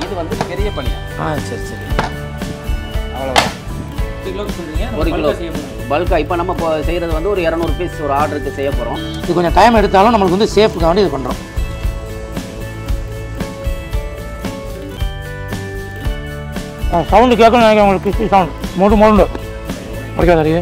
இது வந்து பெரிய பனியா ஆ சரி சரி அவ்வளோதான் ஒரு கிலோக்கு சொல்றீங்க ஒரு கிலோ செய்ய போகிறோம் பல்கா இப்போ நம்ம இப்போ செய்கிறது வந்து ஒரு இரநூறு பீஸ் ஒரு ஆர்டருக்கு செய்ய போகிறோம் இது கொஞ்சம் டைம் எடுத்தாலும் நம்மளுக்கு வந்து சேஃப்க்காக வேண்டி இது பண்ணுறோம் சவுண்டு கேட்கணும் நினைக்கிறேன் உங்களுக்கு கிறிஸ்டி சவுண்ட் மொடு மொண்டு ஓகே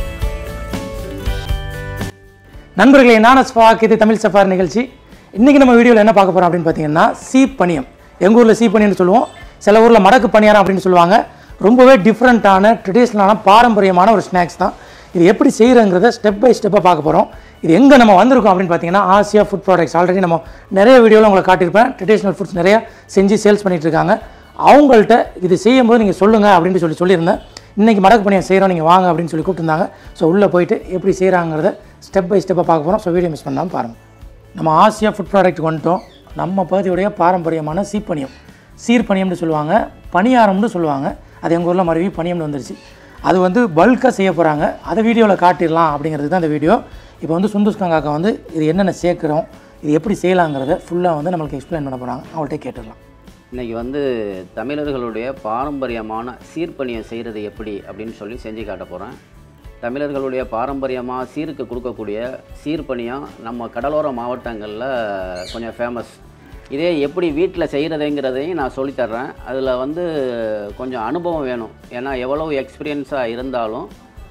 நண்பர்களே நான ஸ்பாக் இது தமிழ் சஃபார் நிகழ்ச்சி இன்றைக்கி நம்ம வீடியோவில் என்ன பார்க்க போகிறோம் அப்படின்னு பார்த்தீங்கன்னா சீப்பனியம் எங்கள் ஊரில் சீப்பனியம்னு சொல்லுவோம் சில ஊரில் மடக்கு பணியாரம் அப்படின்னு சொல்லுவாங்க ரொம்பவே டிஃப்ரெண்ட்டான ட்ரெடிஷ்னலான பாரம்பரியமான ஒரு ஸ்நாக்ஸ் தான் இது எப்படி செய்கிறங்கிறத ஸ்டெப் பை ஸ்டெப்பாக பார்க்க போகிறோம் இது எங்கே நம்ம வந்திருக்கோம் அப்படின்னு பார்த்தீங்கன்னா ஆசியா ஃபுட் ப்ராடக்ட்ஸ் ஆல்ரெடி நம்ம நிறைய வீடியோவில் உங்களை காட்டியிருப்பேன் ட்ரெடிஷ்னல் ஃபுட்ஸ் நிறைய செஞ்சு சேல்ஸ் பண்ணிட்டு இருக்காங்க அவங்கள்ட்ட இது செய்யும்போது நீங்கள் சொல்லுங்கள் அப்படின்னு சொல்லி சொல்லியிருந்தேன் இன்றைக்கி மடக்கு பணியை செய்கிறோம் நீங்கள் வாங்க அப்படின்னு சொல்லி கூப்பிட்டுருந்தாங்க ஸோ உள்ளே போயிட்டு எப்படி செய்கிறாங்கிறத ஸ்டெப் பை ஸ்டெப்பாக பார்க்க போகிறோம் ஸோ வீடியோ மிஸ் பண்ணாமல் பாருங்கள் நம்ம ஆசியா ஃபுட் ப்ராடக்ட் வந்துட்டோம் நம்ம பகுதியுடைய பாரம்பரியமான சீப்பனியம் சீர்பனியம்னு சொல்லுவாங்க பணியாரம்னு சொல்லுவாங்க அது எங்கள் ஊரில் மறுபடியும் பனியம்னு வந்துருச்சு அது வந்து பல்காக செய்ய போகிறாங்க அதை வீடியோவில் காட்டிடலாம் அப்படிங்கிறது தான் இந்த வீடியோ இப்போ வந்து சுந்துஸ் கங்காக்கா வந்து இது என்னென்ன சேர்க்குறோம் இது எப்படி செய்யலாங்கிறத ஃபுல்லாக வந்து நம்மளுக்கு எக்ஸ்பிளைன் பண்ண போகிறாங்க அவங்கள்ட்ட கேட்டுடலாம் இன்னைக்கு வந்து தமிழர்களுடைய பாரம்பரியமான சீர்பணியை செய்கிறது எப்படி அப்படின்னு சொல்லி செஞ்சு காட்ட போகிறேன் தமிழர்களுடைய பாரம்பரியமாக சீருக்கு கொடுக்கக்கூடிய சீர்பணியம் நம்ம கடலோர மாவட்டங்களில் கொஞ்சம் ஃபேமஸ் இதே எப்படி வீட்டில் செய்கிறதுங்கிறதையும் நான் சொல்லித்தர்றேன் அதில் வந்து கொஞ்சம் அனுபவம் வேணும் ஏன்னா எவ்வளோ எக்ஸ்பீரியன்ஸாக இருந்தாலும்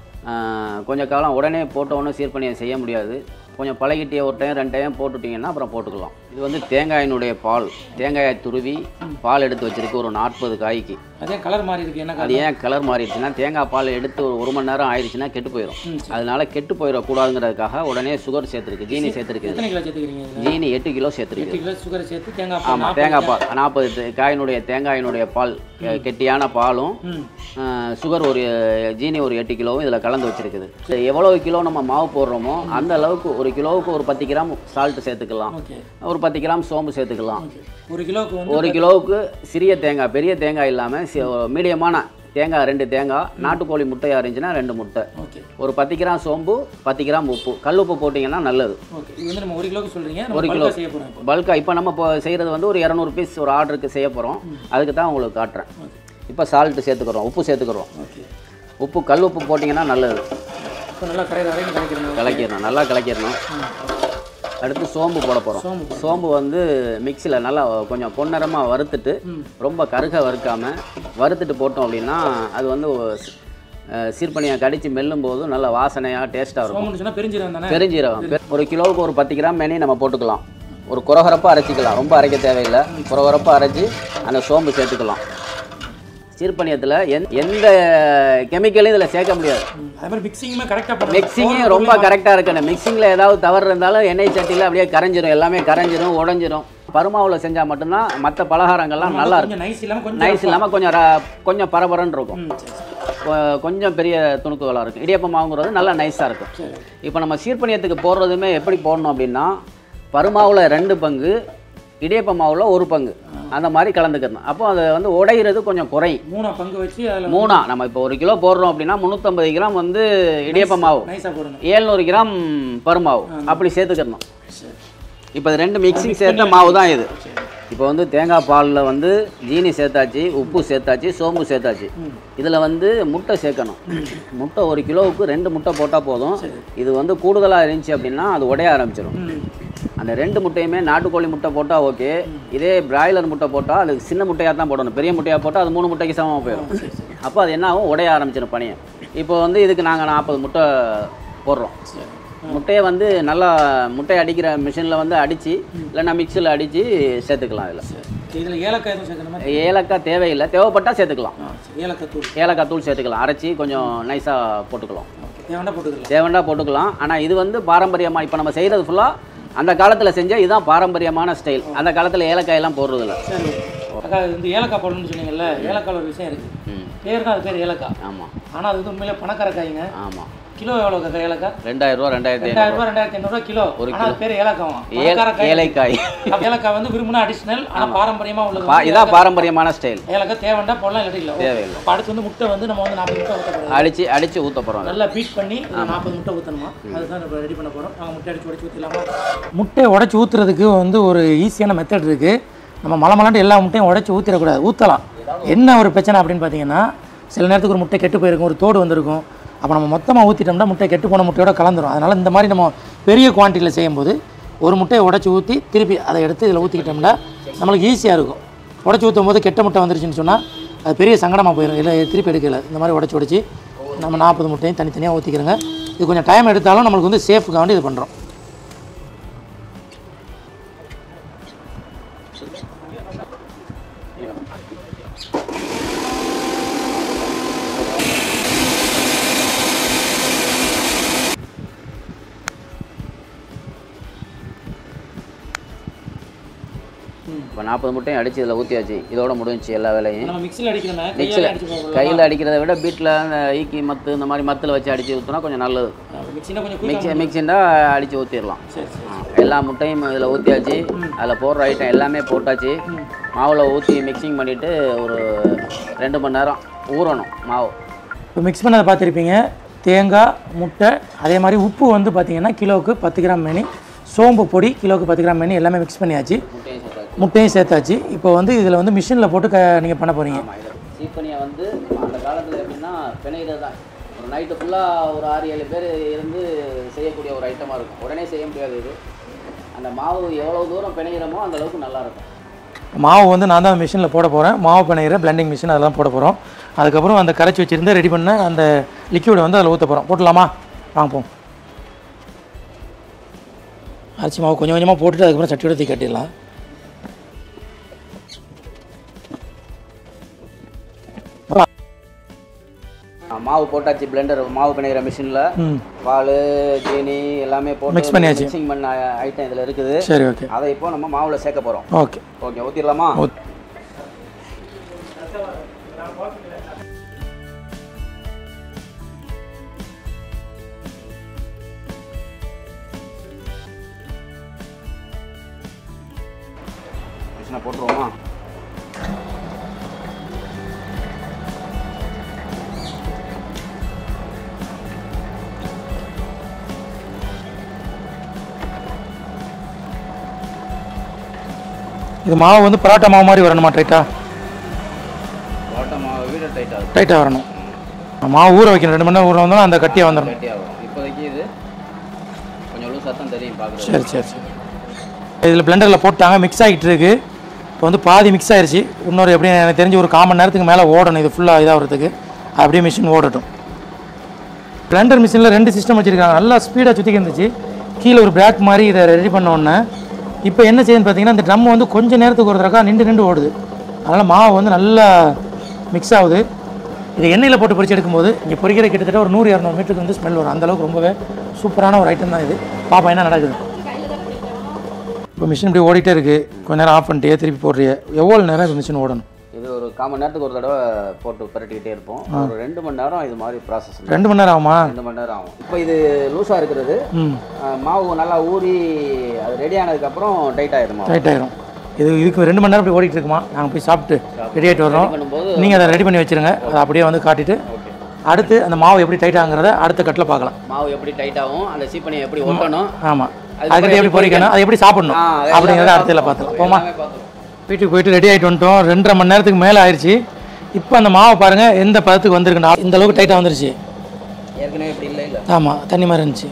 ஆஹ், கொஞ்ச காலம் உடனே போட்டோன்னு சீர்பணியை செய்ய முடியாது கொஞ்சம் பழகிட்டே ஒரு டைம் ரெண்டு டைம் போட்டுட்டிங்கன்னா அப்புறம் போட்டுக்கலாம் இது வந்து தேங்காயினுடைய பால் தேங்காயை துருவி பால் எடுத்து வச்சிருக்கு ஒரு நாற்பது காய்க்கு அதே கலர் மாறி இருக்கு என்ன அது ஏன் கலர் மாறிடுச்சுன்னா தேங்காய் பால் எடுத்து ஒரு ஒரு மணி நேரம் ஆயிடுச்சுன்னா கெட்டு போயிடும் அதனால கெட்டு போயிடக்கூடாதுங்கிறதுக்காக உடனே சுகர் சேர்த்துருக்கு ஜீனி சேர்த்துருக்கு எத்தனை கிலோ சேர்த்துக்கிறீங்க இதில் ஜீனி எட்டு கிலோ சேர்த்துருக்கு எட்டு கிலோ சுகரை சேர்த்து தேங்காய் பால் ஆமாம் தேங்காய் பால் நாற்பது தே- காயினுடைய தேங்காயினுடைய பால் கெ- கெட்டியான பாலும் ம் அஹ், சுகர் ஒரு ஜீனி ஒரு எட்டு கிலோவும் இதில் கலந்து வச்சிருக்குது சரி, எவ்வளவு கிலோ நம்ம மாவு போடுறோமோ அந்த அளவுக்கு ஒரு கிலோவுக்கு ஒரு பத்து கிராம் சால்ட் சேர்த்துக்கலாம் ஓகே ஒரு பத்து கிராம் சோம்பு சேர்த்துக்கலாம் ஓகே ஒரு கிலோவுக்கு வந்து ஒரு கிலோவுக்கு சிறிய தேங்காய் பெரிய தேங்காய் இல்லாமல் மீடியமான தேங்காய் ரெண்டு தேங்காய் நாட்டுக்கோழி முட்டையாக இருந்துச்சுன்னா ரெண்டு முட்டை ஓகே ஒரு பத்து கிராம் சோம்பு பத்து கிராம் உப்பு கல் உப்பு போட்டிங்கன்னா நல்லது ஓகே இது வந்து நம்ம ஒரு கிலோவுக்கு சொல்றீங்க நம்ம ஒரு பல்கா கிலோ செய்ய போகிறோம் இப்போ பல்கா இப்போ நம்ம இப்போ செய்கிறது வந்து ஒரு இரநூறு பீஸ் ஒரு ஆர்டருக்கு செய்ய போகிறோம் அதுக்கு தான் உங்களுக்கு காட்டுறேன் இப்போ சால்ட்டு சேர்த்துக்கிறோம் உப்பு சேர்த்துக்கிறோம் ஓகே உப்பு கல் உப்பு போட்டிங்கன்னா நல்லது இப்போ நல்லா கரை வரைக்கும் கரைக்கிறோம் கலக்கிடணும் நல்லா கலக்கிடணும் அடுத்து சோம்பு போட போகிறோம் சோம்பு சோம்பு வந்து மிக்சியில் நல்லா கொஞ்சம் பொன்னரமாக வறுத்துட்டு ரொம்ப கருக வறுக்காமல் வறுத்துட்டு போட்டோம் அப்படின்னா அது வந்து சீர்பனியாக கடித்து மெல்லும் போது நல்ல வாசனையாக டேஸ்ட்டாக இருக்கும் சோம்புன்னு சொன்னால் பெருஞ்சீரகம் தானே பெருஞ்சீரகம் பெ- ஒரு கிலோவுக்கு ஒரு பத்து கிராம் மேனி நம்ம போட்டுக்கலாம் ஒரு குறகுறப்பாக அரைச்சிக்கலாம் ரொம்ப அரைக்க தேவையில்லை குறகுறப்பாக அரைச்சி அந்த சோம்பு சேர்த்துக்கலாம் சீர்பனியத்தில் எந் எந்த கெமிக்கலும் இதில் சேர்க்க முடியாது அதே மாதிரி மிக்சிங்குமே கரெக்டாக பண்ணணும் மிக்சிங்கே ரொம்ப கரெக்டாக இருக்கணும் மிக்சிங்கில் ஏதாவது தவறு இருந்தாலும் எண்ணெய் சட்டியில் அப்படியே கரைஞ்சிரும் எல்லாமே கரைஞ்சிரும் உடஞ்சிரும் பருமாவில் செஞ்சால் மட்டும்தான் மற்ற பலகாரங்கள்லாம் நல்லா இருக்கும் கொஞ்சம் நைஸ் இல்லாமல் கொஞ்சம் நைஸ் இல்லாமல் கொஞ்சம் ர- கொஞ்சம் பரபரன்னு இருக்கும் ம் சரி சரி கொ- கொஞ்சம் பெரிய துணுக்குகளாக இருக்கும் இடியப்பம் மாவுங்கிறது நல்லா நைஸாக இருக்கும் சரி இப்போ நம்ம சீர்பணியத்துக்கு போடுறதுமே எப்படி போடணும் அப்படின்னா பருமாவில் ரெண்டு பங்கு இடியப்ப மாவில் ஒரு பங்கு அந்த மாதிரி கலந்துக்கணும் அப்போ அது வந்து உடையிறது கொஞ்சம் குறையும் மூணா பங்கு வச்சு அதில் மூணா நம்ம இப்போ ஒரு கிலோ போடுறோம் அப்படின்னா முந்நூற்றம்பது கிராம் வந்து இடியப்ப மாவு நைஸாக போடணும் ஏழ்நூறு கிராம் பருமாவு அப்படி சேர்த்துக்கணும் சரி இப்போ இது ரெண்டு மிக்சிங் சேர்த்த மாவு தான் இது இப்போ வந்து தேங்காய் பாலில் வந்து ஜீனி சேர்த்தாச்சு உப்பு சேர்த்தாச்சு சோம்பு சேர்த்தாச்சு இதில் வந்து முட்டை சேர்க்கணும் முட்டை ஒரு கிலோவுக்கு ரெண்டு முட்டை போட்டால் போதும் இது வந்து கூடுதலாக இருந்துச்சு அப்படின்னா அது உடைய ஆரம்பிச்சிடும் ம் அந்த ரெண்டு முட்டையுமே நாட்டுக்கோழி முட்டை போட்டால் ஓகே இதே பிராய்லர் முட்டை போட்டால் அது சின்ன முட்டையாக தான் போடணும் பெரிய முட்டையாக போட்டால் அது மூணு முட்டைக்கு சமமாக போயிடும் அப்போ அது என்ன ஆகும் உடைய ஆரம்பிச்சிடும் பனியை இப்போ வந்து இதுக்கு நாங்கள் நாற்பது முட்டை போடுறோம் சரி முட்டையை வந்து நல்லா முட்டை அடிக்கிற மிஷினில் வந்து அடித்து இல்லைன்னா மிக்சியில் அடித்து சேர்த்துக்கலாம் இதில் சரி இதில் ஏலக்காய் எதுவும் சேர்க்கணுமா ஏலக்காய் தேவையில்லை தேவைப்பட்டால் சேர்த்துக்கலாம் ஆ சரி ஏலக்காய் தூள் ஏலக்காய் தூள் சேர்த்துக்கலாம் அரைச்சி கொஞ்சம் நைஸாக போட்டுக்கலாம் ஓகே தேவைன்னா போட்டுக்கலாம் தேவைண்டா போட்டுக்கலாம் ஆனால் இது வந்து பாரம்பரியமாக இப்போ நம்ம செய்கிறது ஃபுல்லாக அந்த காலத்தில் செஞ்ச இதுதான் பாரம்பரியமான ஸ்டைல் அந்த காலத்தில் ஏலக்காயெல்லாம் போடுறதில்ல சரி அக்கா இது வந்து ஏலக்காய் போடணும்னு சொன்னீங்கல்ல ஏலக்காய் ஒரு விஷயம் இருக்குது ம் பேர் தான் அது பேர் ஏலக்காய் ஆமாம் ஆனால் அது வந்து உண்மையிலே பணக்கார காய்ங்க ஆமாம் கிலோ எவ்வளோ அக்கா ஏலக்காய் ரெண்டாயிரரூவா ரெண்டாயிரத்தி ரெண்டாயிரம் ரூபாய் ரெண்டாயிரத்தி ஐநூறுரூவா கிலோ ஒரு ஆனால் அது பேர் ஏலக்காவும் ஏல பணக்கார காய் ஏலைக்காய் அப்ப ஏலக்காய் வந்து விரும்பினா அடிஷனல் ஆனால் பாரம்பரியமாக உள்ளது பா வந்து இதான் பாரம்பரியமான ஸ்டைல் ஏலக்காய் தேவைண்டா போடலாம் இல்லாட்டி இல்லை தேவையில்லை இப்போ அடுத்து வந்து முட்டை வந்து நம்ம வந்து நாற்பது முட்டை ஊற்றக்கூடாது அடித்து அடித்து ஊற்ற போகிறோம் நல்லா பீட் பண்ணி நாற்பது முட்டை ஊற்றணுமா அதுதான் இப்போ ரெடி பண்ண போகிறோம் நாங்கள் முட்டை அடிச்சு உடச்சி ஊற்றிடலாமா முட்டையை உடச்சி ஊற்றுறதுக்கு வந்து ஒரு ஈஸியான மெத்தட் இருக்குது நம்ம மலை மலாண்டு எல்லா முட்டையும் உடச்சி ஊற்றிடக்கூடாது ஊற்றலாம் என்ன ஒரு பிரச்சனை அப்படின்னு பார்த்தீங்கன்னா சில நேரத்துக்கு ஒரு முட்டை கெட்டு போயிருக்கும் ஒரு தோடு வந்திருக்கும் அப்போ நம்ம மொத்தமாக ஊற்றிட்டோம்னா முட்டை கெட்டு போன முட்டையோட கலந்துரும் அதனால் இந்த மாதிரி நம்ம பெரிய குவான்டிட்டியில் செய்யும்போது ஒரு முட்டையை உடச்சி ஊற்றி திருப்பி அதை எடுத்து இதில் ஊற்றிக்கிட்டோம்னா நம்மளுக்கு ஈஸியாக இருக்கும் உடச்சி ஊற்றும் போது கெட்ட முட்டை வந்துருச்சுன்னு சொன்னால் அது பெரிய சங்கடமாக போயிடும் இல்லை திருப்பி எடுக்கல இந்த மாதிரி உடச்சி உடச்சி நம்ம நாற்பது முட்டையும் தனித்தனியாக ஊற்றிக்கிறோங்க இது கொஞ்சம் டைம் எடுத்தாலும் நம்மளுக்கு வந்து சேஃபுக்காண்டி இது பண்ணுறோம் இப்போ நாற்பது முட்டையும் அடித்து இதில் ஊற்றியாச்சு இதோட முடிஞ்சுச்சு எல்லா வேலையும் நம்ம மிக்ஸில் அடிக்கிறோமே மிக்சியில் கையால் அடிச்சு போகலாம் கையில் அடிக்கிறத விட வீட்டில் அந்த ஈக்கி மத்து இந்த மாதிரி மத்தில் வச்சு அடித்து ஊற்றினா கொஞ்சம் நல்லது மிக்ஸினா கொஞ்சம் மிக்சி மிக்சிண்டா அடித்து ஊற்றிடலாம் சரி சரி எல்லா முட்டையும் இதில் ஊற்றியாச்சு அதில் போடுற ஐட்டம் எல்லாமே போட்டாச்சு மாவில் ஊற்றி மிக்சிங் பண்ணிவிட்டு ஒரு ரெண்டு மணி நேரம் ஊறணும் மாவு இப்போ மிக்ஸ் பண்ணதை பார்த்துருப்பீங்க தேங்காய் முட்டை அதே மாதிரி உப்பு வந்து பார்த்தீங்கன்னா கிலோவுக்கு பத்து கிராம் மேனி சோம்பு பொடி கிலோவுக்கு பத்து கிராம் மேனி எல்லாமே மிக்ஸ் பண்ணியாச்சு முட்டையும் சேர்த்தாச்சு முட்டையும் சேர்த்தாச்சு இப்போ வந்து இதில் வந்து மிஷினில் போட்டு க நீங்கள் பண்ண போகிறீங்க ஆமாம் இது சீப்பனியை வந்து அந்த காலத்தில் எப்படின்னா பிணையிறது தான் ஒரு நைட்டு ஃபுல்லாக ஒரு ஆறு ஏழு பேர் இருந்து செய்யக்கூடிய ஒரு ஐட்டமாக இருக்கும் உடனே செய்ய முடியாது இது அந்த மாவு எவ்வளோ தூரம் பிணையிறமோ அந்த அளவுக்கு நல்லா இருக்கும் மாவு வந்து நான் தான் மிஷினில் போட போகிறேன் மாவு பிணையிற பிளெண்டிங் மிஷின் அதெல்லாம் போட போகிறோம் அதுக்கப்புறம் அந்த கரைச்சி வச்சுருந்து ரெடி பண்ண அந்த லிக்யூடை வந்து அதில் ஊற்ற போகிறோம் போட்டலாமா வாங்க போம் அரிசி மாவு கொஞ்சம் கொஞ்சமாக போட்டுட்டு அதுக்கப்புறம் சட்டியோட தூக்கி கட்டிடலாம் ஆ, மாவு போட்டாச்சு பிளெண்டர் மாவு பிணையிற மிஷினில் ம் பால் ஜீனி எல்லாமே போட்டு Mix பண்ணியாச்சு. மிக்சிங் பண்ண ஐட்டம் இதில் இருக்குது சரி ஓகே அதை இப்போ நம்ம மாவில் சேர்க்க போகிறோம் ஓகே ஓகே ஊற்றிடலாமா ஊத் மிஷினை போட்டுருவோமா இது மாவு வந்து பரோட்டா மாவு மாதிரி வரணுமா டைட்டாக பரோட்டா மாவு வீடு டைட் ஆகும் டைட்டாக வரணும் மாவு ஊற வைக்கணும் ரெண்டு மணி நேரம் ஊற வந்தாலும் அந்த கட்டியாக வந்துடணும் கட்டி ஆகும் இப்போதைக்கு இது கொஞ்சம் லூஸ் சத்தம் தெரியும் பார்க்குறது சரி சரி சரி இதில் பிளெண்டரில் போட்டாங்க மிக்ஸ் ஆகிட்டு இருக்கு இப்போ வந்து பாதி மிக்ஸ் ஆயிருச்சு இன்னொரு எப்படி எனக்கு தெரிஞ்சு ஒரு கால் மணி நேரத்துக்கு மேலே ஓடணும் இது ஃபுல்லாக இதாகிறதுக்கு அப்படியே மிஷின் ஓடட்டும் பிளெண்டர் மிஷினில் ரெண்டு சிஸ்டம் வச்சுருக்காங்க நல்லா ஸ்பீடாக சுற்றிக்கு இருந்துச்சு கீழே ஒரு பிரேக் மாதிரி இதை ரெடி பண்ண உடனே இப்போ என்ன செய்யுதுன்னு பார்த்தீங்கன்னா இந்த ட்ரம் வந்து கொஞ்சம் நேரத்துக்கு ஒரு தடக்கா நின்று நின்று ஓடுது அதனால் மாவு வந்து நல்லா மிக்ஸ் ஆகுது இது எண்ணெயில் போட்டு பொரிச்சு எடுக்கும்போது இங்கே பொரிக்கிற கிட்டத்தட்ட ஒரு நூறு இரநூறு மீட்டருக்கு வந்து ஸ்மெல் வரும் அந்த அளவுக்கு ரொம்பவே சூப்பரான ஒரு ஐட்டம் தான் இது பாப்பா என்ன நடக்குது இப்போ மிஷின் இப்படி ஓடிட்டே இருக்கு கொஞ்ச நேரம் ஆஃப் பண்ணிட்டே திருப்பி போடுறிய எவ்வளோ நேரம் இப்போ மிஷின் ஓடணும் இது ஒரு கால் மணி நேரத்துக்கு ஒரு தடவை போட்டு பிரட்டிக்கிட்டே இருப்போம் ஒரு ரெண்டு மணி நேரம் இது மாதிரி ப்ராசஸ் ரெண்டு மணி நேரம் ஆகுமா ரெண்டு மணி நேரம் ஆகும் இப்போ இது லூஸாக இருக்கிறது ம் அஹ், மாவு நல்லா ஊறி அது ரெடி ஆனதுக்கப்புறம் டைட் ஆயிடும் மாவு ரைட் ஆயிரும் இது இதுக்கு ரெண்டு மணி நேரம் இப்படி ஓடிட்டு இருக்குமா நாங்கள் போய் சாப்பிட்டு ரெடி ஆகிட்டு வரோம் பண்ணும்போது நீங்கள் அதை ரெடி பண்ணி வச்சிருங்க அதை அப்படியே வந்து காட்டிட்டு ஓகே அடுத்து அந்த மாவு எப்படி டைட் ஆகுங்கிறத அடுத்த கட்டில் பார்க்கலாம் மாவு எப்படி டைட் ஆகும் அந்த சீப்பனியை எப்படி ஒட்டணும் ஆமாம் அதுக்கப்புறம் அதுக்கிட்ட எப்படி பொரிக்கணும் அதை எப்படி சாப்பிடணும் ஆ, அது அப்படிங்கிறத எல்லாமே அடுத்ததில் பார்த்துக்கலாம் போமா எல்லாமே பார்த்துருவோம் வீட்டுக்கு போயிட்டு ரெடி ஆகிட்டு வந்துட்டோம் ரெண்டரை மணி நேரத்துக்கு மேலே ஆயிடுச்சு இப்போ அந்த மாவை பாருங்கள் எந்த பதத்துக்கு வந்திருக்குண்ணா இந்த அளவுக்கு டைட்டாக வந்துருச்சு ஏற்கனவே இப்படி இல்லை இல்லை ஆமாம் தண்ணி மாதிரி இருந்துச்சு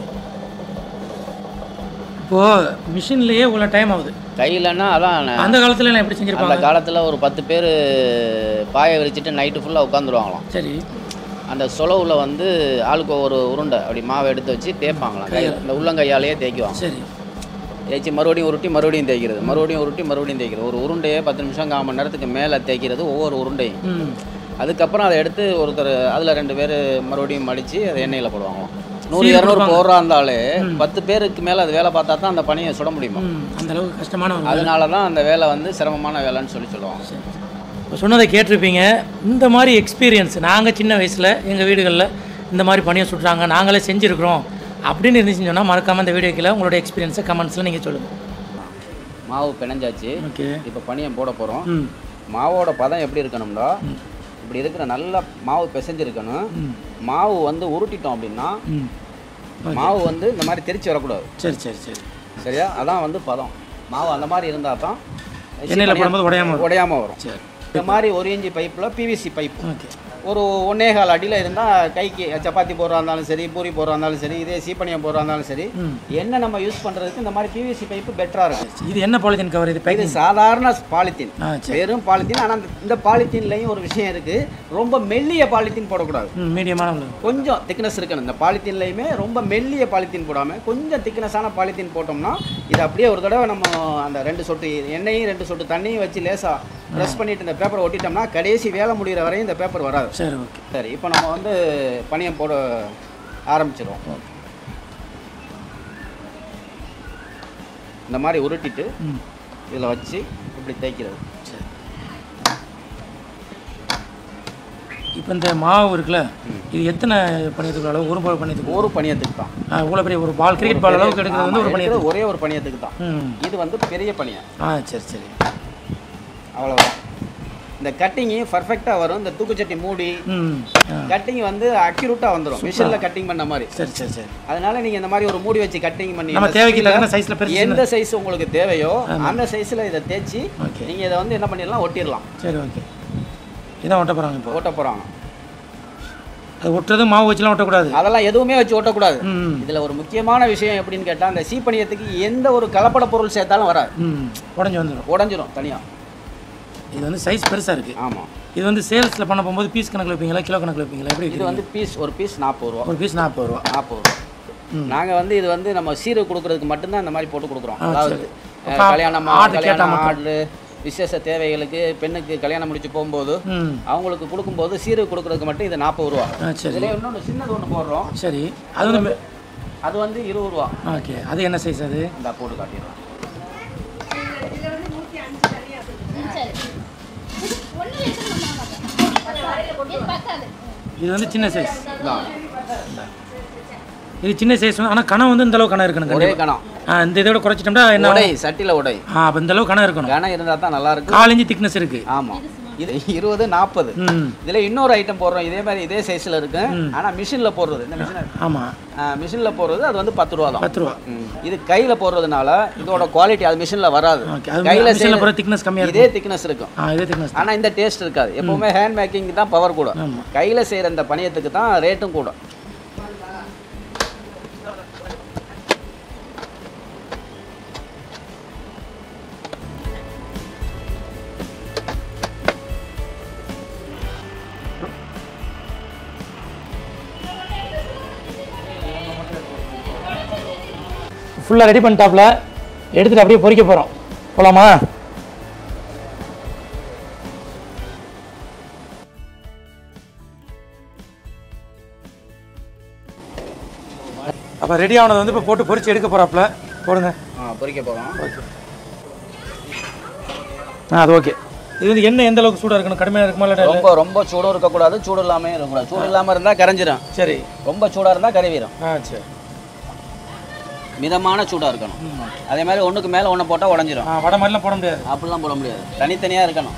இப்போது மிஷின்லேயே இவ்வளோ டைம் ஆகுது கையிலன்னா அதான் அந்த காலத்தில் நான் எப்படி அந்த செஞ்சுருப்பாங்க காலத்தில் ஒரு பத்து பேர் பாயை விரிச்சிட்டு நைட்டு ஃபுல்லாக உட்காந்துருவாங்களாம் சரி அந்த சொலவுல வந்து ஆளுக்கு ஒரு உருண்டை அப்படி மாவை எடுத்து வச்சு தேய்ப்பாங்களாம் கையில் இந்த உள்ளங்கையாலேயே தேய்க்குவாங்க சரி தேய்ச்சி மறுபடியும் உருட்டி மறுபடியும் தேய்க்கிறது மறுபடியும் உருட்டி மறுபடியும் தேய்க்கிறது ஒரு உருண்டையே பத்து நிமிஷம் கால் மணி நேரத்துக்கு மேலே தேய்க்கிறது ஒவ்வொரு உருண்டையும் ம் அதுக்கப்புறம் அதை எடுத்து ஒருத்தர் அதில் ரெண்டு பேர் மறுபடியும் மடித்து அதை எண்ணெயில் போடுவாங்களாம் நூறு சீர் இரநூறு கொடுப்பாங்க. போடுறா இருந்தாலே பத்து பேருக்கு மேலே அது வேலை பார்த்தா தான் அந்த பணியை சுட முடியுமா ம் அந்த அளவுக்கு கஷ்டமான ஒரு அதனால தான் அந்த வேலை வந்து சிரமமான வேலைன்னு சொல்லி சொல்லுவாங்க இப்போ சொன்னதை கேட்டிருப்பீங்க இந்த மாதிரி எக்ஸ்பீரியன்ஸ் நாங்கள் சின்ன வயசில் எங்கள் வீடுகளில் இந்த மாதிரி பணியை சுட்டுறாங்க நாங்களே செஞ்சுருக்கிறோம் அப்படின்னு இருந்துச்சுன்னு சொன்னால் மறக்காமல் இந்த வீடியோ கீழே உங்களோட எக்ஸ்பீரியன்ஸை கமெண்ட்ஸில் நீங்கள் சொல்லுங்கள் மாவு பிணைஞ்சாச்சு ஓகே இப்போ பனியம் போட போகிறோம் ம் மாவோட பதம் எப்படி இருக்கணும்னா இப்படி இருக்கிற நல்ல மாவு பிசைஞ்சிருக்கணும் ம். மாவு வந்து உருட்டிட்டோம் அப்படின்னா ம் மாவு வந்து இந்த மாதிரி தெரிச்சு வரக்கூடாது சரி சரி சரி சரியா அதான் வந்து பதம் மாவு அந்த மாதிரி இருந்தால் தான் எண்ணெயில் போடும்போது உடையாம வரும் உடையாம வரும் இந்த மாதிரி ஒரு இன்ச்சு பைப்பில் பிவிசி பைப் ஓகே ஒரு ஒன்னே கால் அடியில் இருந்தால் கைக்கு சப்பாத்தி போடுறா இருந்தாலும் சரி பூரி போடுறா இருந்தாலும் சரி இதே சீப்பனியம் போடுறா இருந்தாலும் சரி என்ன நம்ம யூஸ் பண்ணுறதுக்கு இந்த மாதிரி பிவிசி பைப்பு பெட்டராக இருக்கும் இது என்ன பாலித்தீன் கவர் இது இது பேக்கிங் சாதாரண பாலித்தீன் ஆ சரி வெறும் பாலித்தீன் ஆனால் இந்த பாலித்தீன்லையும் ஒரு விஷயம் இருக்குது ரொம்ப மெல்லிய பாலித்தீன் போடக்கூடாது ம் மீடியமான உள்ள கொஞ்சம் திக்னஸ் இருக்கணும் இந்த பாலித்தீன்லையுமே ரொம்ப மெல்லிய பாலித்தீன் போடாமல் கொஞ்சம் திக்னஸான பாலித்தீன் போட்டோம்னா இது அப்படியே ஒரு தடவை நம்ம அந்த ரெண்டு சொட்டு எண்ணெயும் ரெண்டு சொட்டு தண்ணியும் வச்சு லேசாக ப்ரெஸ் பண்ணிட்டு இந்த பேப்பரை ஒட்டிட்டோம்னா கடைசி வேலை முடிகிற வரையும் இந்த பேப்பர் வராது சரி ஓகே சரி இப்போ நம்ம வந்து பனியம் போட ஆரம்பிச்சிடும் இந்த மாதிரி உருட்டிட்டு ம் இதில் வச்சு இப்படி தேய்க்கிறது சரி இப்போ இந்த மாவு இருக்குல்ல இது எத்தனை பணியத்துக்கு அளவு ஒரு பால் பணியத்துக்கு ஒரு பணியத்துக்கு தான் இவ்வளோ பெரிய ஒரு பால் கிரிக்கெட் பால் அளவுக்கு எடுக்கிறது வந்து ஒரு ஆமா, பணியத்துக்கு எடுக்கிறது ஒரே ஒரு பணியத்துக்கு தான் ம் இது வந்து பெரிய பணியம் ஆ சரி சரி அவ்வளோதான் இந்த கட்டிங்கு பர்ஃபெக்டாக வரும் இந்த தூக்குச்சட்டி மூடி ம் ஆ கட்டிங் வந்து அக்யூரேட்டாக வந்துடும் மிஷினில் கட்டிங் பண்ண மாதிரி சரி சரி சரி அதனால நீங்கள் இந்த மாதிரி ஒரு மூடி வச்சு கட்டிங் பண்ணி நம்ம இந்த தேவைக்கு ஸ்பீட்ல தகுந்த சைஸில் பெருசு எந்த சைஸ் உங்களுக்கு தேவையோ அந்த சைஸில் இதை தேய்ச்சி ஓகே நீங்கள் இதை வந்து என்ன பண்ணிடலாம் ஒட்டிடலாம் சரி ஓகே இதான் ஒட்ட போகிறாங்க இப்போ ஓட்ட போகிறாங்க அது ஒட்டுறது மாவு வச்சுலாம் ஒட்டக்கூடாது அதெல்லாம் எதுவுமே வச்சு ஓட்டக்கூடாது ம் இதில் ஒரு முக்கியமான விஷயம் எப்படின்னு கேட்டால் அந்த சீப்பணியத்துக்கு எந்த ஒரு கலப்பட பொருள் சேர்த்தாலும் வராது ம் உடஞ்சி வந்துடும் உடஞ்சிரும் தனியாக இது வந்து சைஸ் பெருசாக இருக்குது ஆமாம் இது வந்து சேல்ஸில் பண்ண போகும்போது பீஸ் கணக்கில் வைப்பீங்களா கிலோ கணக்கில் வைப்பீங்களா எப்படி இது வைக்கிறீங்க வந்து பீஸ் ஒரு பீஸ் நாற்பது ரூபா ஒரு பீஸ் நாற்பது ரூபா நாற்பது ரூபா நாங்கள் வந்து இது வந்து நம்ம சீரை கொடுக்கறதுக்கு மட்டும்தான் இந்த மாதிரி போட்டு கொடுக்குறோம் ஆ, அதாவது சரி. அஹ், அப்ப கல்யாணம் ஆர்டர் கேட்டா கல்யாணம் மட்டும். ஆர்டரு விசேஷ தேவைகளுக்கு பெண்ணுக்கு கல்யாணம் முடிச்சு போகும்போது ம் அவங்களுக்கு கொடுக்கும்போது சீரை கொடுக்கறதுக்கு மட்டும் இது நாற்பது ரூபா ஆ சரி இதில் இன்னொன்று சின்னது ஒன்று போடுறோம் சரி அது வந்து மெ- அது வந்து இருபது ரூபா ஓகே அது என்ன சைஸ் அது இந்த போட்டு காட்டிடுறோம் இது வந்து சின்ன சைஸ் இதான். இது சின்ன சைஸ் ஆனால் கணம் வந்து இந்த அளவு கணம் இருக்கணும் ஒரே கண்டிப்பா. கணம் ஆ இந்த இதோட குறைச்சிட்டோம்னா என்ன உடை சட்டியில் உடை ஆ அப்போ இந்த அளவு கணம் இருக்கணும் கனம் இருந்தால் தான் நல்லா இருக்கும் கால் இஞ்சி திக்னஸ் இருக்கு ஆமாம் இது இருபது நாற்பது ம் இதில் இன்னொரு ஐட்டம் போடுறோம் இதே மாதிரி இதே சைஸில் இருக்கு ஆனால் மிஷினில் போடுறது இந்த மிஷின் ஆமாம் மிஷினில் போடுறது அது வந்து பத்து ரூபா தான் பத்து ரூபா ம். இது கையில் போடுறதுனால இதோட குவாலிட்டி அது மிஷினில் வராது ஓகே அது கையில் மிஷினில் போகிற திக்னஸ் கம்மியாக இதே இருக்கும் திக்னஸ் இருக்கும் ஆ இதே திக்னஸ் ஆனால் இந்த டேஸ்ட் இருக்காது எப்பவுமே ஹேண்ட் மேக்கிங் தான் பவர் கூட ஆமாம் கையில் செய்கிற இந்த பணியத்துக்கு தான் ரேட்டும் கூட ஃபுல்லாக ரெடி பண்ணிட்டாப்ல எடுத்துட்டு அப்படியே பொரிக்க போகிறோம் போலாமா அப்போ ரெடி ஆனது வந்து இப்போ போட்டு பொரிச்சு எடுக்க போகிறாப்புல போடுங்க ஆ பொரிக்க போகிறோம் ஆ அது ஓகே இது வந்து எண்ணெய் எந்த அளவுக்கு சூடாக இருக்கணும் கடுமையாக இருக்குமா இல்லை ரொம்ப ரொம்ப சூடும் இருக்கக்கூடாது சூடு இல்லாமல் இருக்கக்கூடாது சூடு இல்லாமல் இருந்தால் கரைஞ்சிரும் சரி ரொம்ப சூடாக இருந்தால் கருவிடும் ஆ சரி மிதமான சூடாக இருக்கணும் அதே மாதிரி ஒன்றுக்கு மேலே ஒன்று போட்டால் உடஞ்சிரும் ஆ வடை மாதிரிலாம் போட முடியாது அப்படிலாம் போட முடியாது தனித்தனியாக இருக்கணும்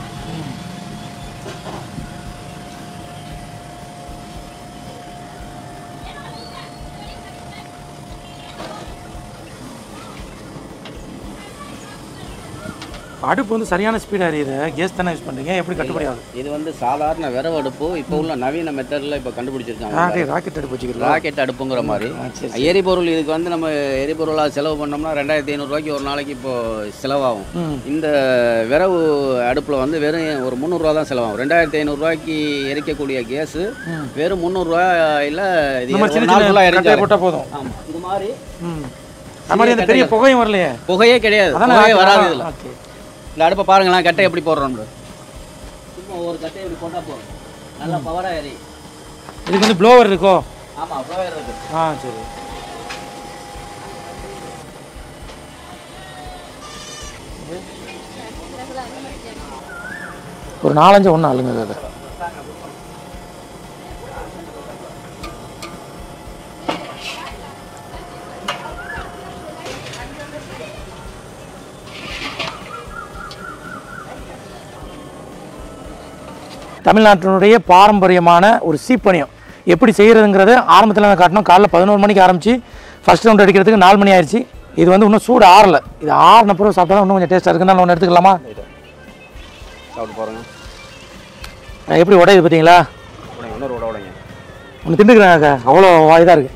அடுப்பு வந்து சரியான ஸ்பீடாக எரியுது கேஸ் தானே யூஸ் பண்ணுறீங்க எப்படி கட்டுப்படி ஆகுது இது வந்து சாதாரண விரவு அடுப்பு இப்போ உள்ள நவீன மெத்தடில் இப்போ கண்டுபிடிச்சிருக்காங்க ராக்கெட் ராக்கெட் அடுப்பு வச்சுக்கிறோம் ராக்கெட் அடுப்புங்கிற மாதிரி சரி எரிபொருள் இதுக்கு வந்து நம்ம எரிபொருளாக செலவு பண்ணோம்னா ரெண்டாயிரத்தி ஐநூறுரூவாய்க்கு ஒரு நாளைக்கு இப்போ செலவாகும் ம் இந்த விரவு அடுப்பில் வந்து வெறும் ஒரு முந்நூறுரூவா தான் செலவாகும் ரெண்டாயிரத்தி ஐநூறுரூவாய்க்கு எரிக்கக்கூடிய கேஸு ம். வெறும் முந்நூறுரூவாயில் இது நம்ம ஒரு சின்ன நாள் சின்ன ஃபுல்லாக கட்டையை எரிஞ்சாரு போட்டால் போதும் ஆமாம் இது மாதிரி ம் அது மாதிரி அந்த பெரிய புகையும் வரலையே புகையே கிடையாது அதானே புகையே வராது இதில் ஓகே இந்த அடுப்பை பாருங்களேன் கட்டை எப்படி போடுறோம்னு சும்மா ஒரு கட்டை இப்படி போட்டால் போதும் நல்லா பவராக எரி இதுக்கு வந்து ப்ளோவர் இருக்கோ ஆமாம் புகை இருக்கு ஆ சரி ஒரு நாலஞ்சு ஒன்று அழுங்க அதை தமிழ்நாட்டினுடைய பாரம்பரியமான ஒரு சீப்பனியம் எப்படி செய்கிறதுங்கிறத ஆரம்பத்தில் நான் காட்டினோம் காலைல பதினோரு மணிக்கு ஆரம்பித்து ஃபஸ்ட் ரவுண்ட் அடிக்கிறதுக்கு நாலு மணி ஆயிடுச்சு இது வந்து இன்னும் சூடு ஆறல இது ஆறின பிறகு சாப்பிட்டா இன்னும் கொஞ்சம் டேஸ்ட்டாக இருக்குன்னு ஒன்று எடுத்துக்கலாமா சாப்பிட்டு பாருங்க அஹ் எப்படி உடையுது பார்த்தீங்களா உடைங்க இன்னொரு உட உடைங்க ஒன்று திண்டுக்கிறாங்க அவ்வளோ இதாக இருக்குது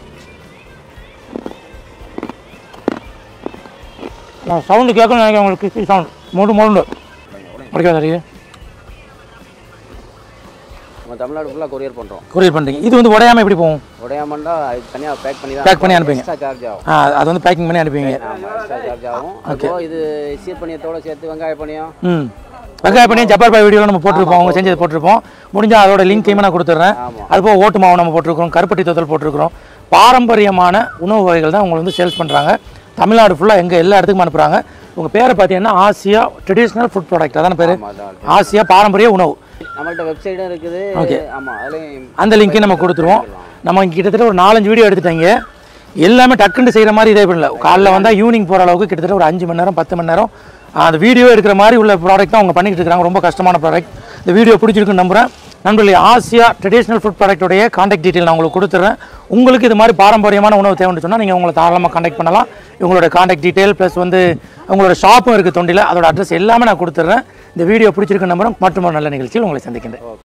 சவுண்டு கேட்கணும்னு நினைக்கிறேன் உங்களுக்கு சவுண்ட் மூடு மூடு முடிக்காத அறிவு நம்ம தமிழ்நாடு ஃபுல்லாக கொரியர் பண்ணுறோம் கொரியர் பண்ணுறீங்க இது வந்து உடையாமல் எப்படி போகும் உடையாமண்டா அது தனியாக பேக் பண்ணி தான் Pack பண்ணி அனுப்புவீங்க. எக்ஸ்ட்ரா சார்ஜ் ஆகும் ஆ அது வந்து பேக்கிங் பண்ணி அனுப்புவீங்க ஆமாம் எக்ஸ்ட்ரா சார்ஜ் ஆகும் அப்போ இது சீர்பணியத்தோட சேர்த்து வெங்காய பணியம் ம் வெங்காய பண்ணி ஜப்பார் பாய் வீடியோவில் நம்ம போட்டிருப்போம் அவங்க செஞ்சது போட்டிருப்போம் முடிஞ்சால் அதோட லிங்கையுமே நான் கொடுத்துட்றேன் ஆமாம் அது போக ஓட்டு மாவு நம்ம போட்டிருக்கிறோம் கருப்பட்டி தொத்தல் போட்டிருக்கிறோம் பாரம்பரியமான உணவு வகைகள் தான் உங்களுக்கு வந்து சேல்ஸ் பண்ணுறாங்க தமிழ்நாடு ஃபுல்லாக எங்கே எல்லா இடத்துக்கும் அனுப்புகிறாங்க உங்கள் பேரை பார்த்தீங்கன்னா ஆசியா ட்ரெடிஷ்னல் ஃபுட் ப்ராடக்ட் அதான பேர் ஆமாம் அதான் ஆசியா பாரம்பரிய உணவு நம்மள்ட்ட வெப்சைட்டும் இருக்குது ஆமாம் அதுலேயும் அந்த லிங்க்கையும் நம்ம கொடுத்துருவோம் நம்ம இங்க கிட்டத்தட்ட ஒரு நாலஞ்சு வீடியோ எடுத்துட்டாங்க எல்லாமே டக்குன்னு செய்கிற மாதிரி இதே பண்ணல காலைல வந்தால் ஈவினிங் போகிற அளவுக்கு கிட்டத்தட்ட ஒரு அஞ்சு மணி நேரம் பத்து மணி நேரம் அந்த வீடியோ எடுக்கிற மாதிரி உள்ள ப்ராடக்ட் தான் அவங்க பண்ணிக்கிட்டு இருக்காங்க ரொம்ப கஷ்டமான ப்ராடக்ட் இந்த வீடியோ பிடிச்சிருக்குன்னு நம்புறேன் நண்பர்களே ஆசியா ட்ரெடிஷ்னல் ஃபுட் ப்ராடக்ட்டுடைய காண்டாக்ட் டீட்டெயில் நான் உங்களுக்கு கொடுத்துட்றேன் உங்களுக்கு இது மாதிரி பாரம்பரியமான உணவு தேவைன்னு சொன்னால் நீங்கள் உங்களை தாராளமாக காண்டாக்ட் பண்ணலாம் இவங்களோட காண்டாக்ட் டீட்டெயில் ப்ளஸ் வந்து உங்களோட ஷாப்பும் இருக்குது தொண்டியில் அதோட அட்ரஸ் எல்லாமே நான் கொடுத்துட்றேன் இந்த வீடியோ பிடிச்சிருக்குன்னு நம்புறேன் மற்றும் ஒரு நல்ல நிகழ்ச்சியில் உங்களை சந்திக்கின்றேன்